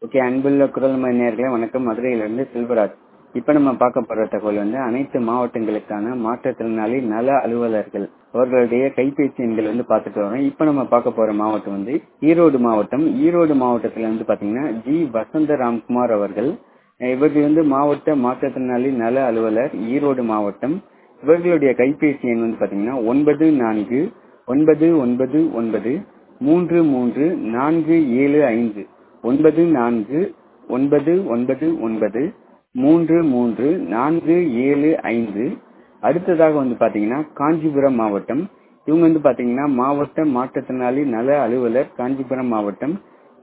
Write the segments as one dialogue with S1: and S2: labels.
S1: okay அன்புள்ள குரல் நேயர்களே வணக்கம் மதுரையிலிருந்து செல்வராஜ் இப்ப நம்ம பார்க்க போற தகவல் வந்து அனைத்து மாவட்டங்களுக்கான மாற்றுத்திறனாளி நல அலுவலர்கள் அவர்களுடைய கைபேசி எண்கள் வந்து பார்த்துட்டு வரோம் இப்ப நம்ம பார்க்க போற மாவட்டம் வந்து ஈரோடு மாவட்டம் ஈரோடு மாவட்டத்துல வந்து பாத்தீங்கன்னா ஜி வசந்த ராம்குமார் அவர்கள் இவர்கள் வந்து மாவட்ட மாற்றுத்திறனாளி நல அலுவலர் ஈரோடு மாவட்டம் இவர்களுடைய கைபேசி எண் வந்து பாத்தீங்கன்னா ஒன்பது நான்கு ஒன்பது ஒன்பது ஒன்பது மூன்று மூன்று நான்கு ஏழு ஐந்து ஒன்பது நான்கு ஒன்பது ஒன்பது ஒன்பது மூன்று மூன்று நான்கு ஏழு ஐந்து அடுத்ததாக வந்து பாத்தீங்கன்னா காஞ்சிபுரம் மாவட்டம் இவங்க வந்து பாத்தீங்கன்னா மாவட்ட மாற்றுத்திறனாளி நல அலுவலர் காஞ்சிபுரம் மாவட்டம்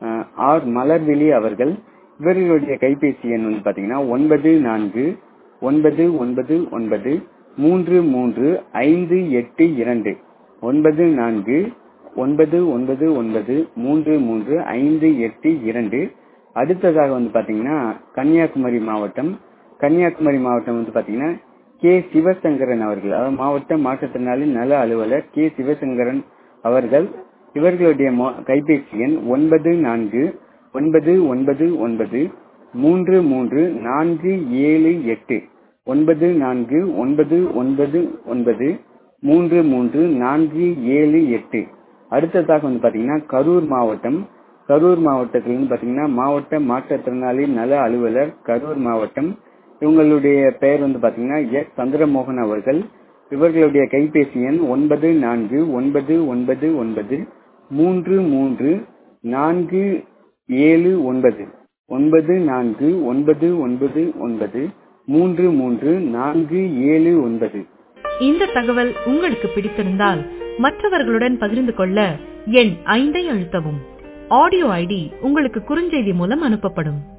S1: ஆர் மலர்விழி அவர்கள் இவர்களுடைய கைபேசி எண் வந்து பாத்தீங்கன்னா ஒன்பது நான்கு ஒன்பது ஒன்பது ஒன்பது மூன்று மூன்று ஐந்து எட்டு இரண்டு ஒன்பது நான்கு ஒன்பது ஒன்பது ஒன்பது மூன்று மூன்று ஐந்து எட்டு இரண்டு அடுத்ததாக வந்து பாத்தீங்கன்னா கன்னியாகுமரி மாவட்டம் கன்னியாகுமரி மாவட்டம் வந்து பாத்தீங்கன்னா கே சிவசங்கரன் அவர்கள் அதாவது மாவட்ட மாற்றுத்திறனாளி நல அலுவலர் கே சிவசங்கரன் அவர்கள் இவர்களுடைய கைபேசி எண் ஒன்பது நான்கு ஒன்பது ஒன்பது ஒன்பது மூன்று மூன்று நான்கு ஏழு எட்டு ஒன்பது நான்கு ஒன்பது ஒன்பது ஒன்பது மூன்று மூன்று நான்கு ஏழு எட்டு அடுத்ததாக வந்து பாத்தீங்கன்னா கரூர் மாவட்டம் கரூர் மாவட்டத்தில் வந்து பாத்தீங்கன்னா மாவட்ட மாற்றுத்திறனாளி நல அலுவலர் கரூர் மாவட்டம் இவங்களுடைய பெயர் வந்து பாத்தீங்கன்னா எஸ் சந்திரமோகன் அவர்கள் இவர்களுடைய கைபேசி எண் ஒன்பது நான்கு ஒன்பது ஒன்பது ஒன்பது மூன்று மூன்று நான்கு ஏழு ஒன்பது ஒன்பது நான்கு ஒன்பது ஒன்பது ஒன்பது மூன்று மூன்று நான்கு ஏழு ஒன்பது
S2: இந்த தகவல் உங்களுக்கு பிடித்திருந்தால் மற்றவர்களுடன் பகிர்ந்து கொள்ள எண் ஐந்தை அழுத்தவும் ஆடியோ ஐடி உங்களுக்கு குறுஞ்செய்தி மூலம் அனுப்பப்படும்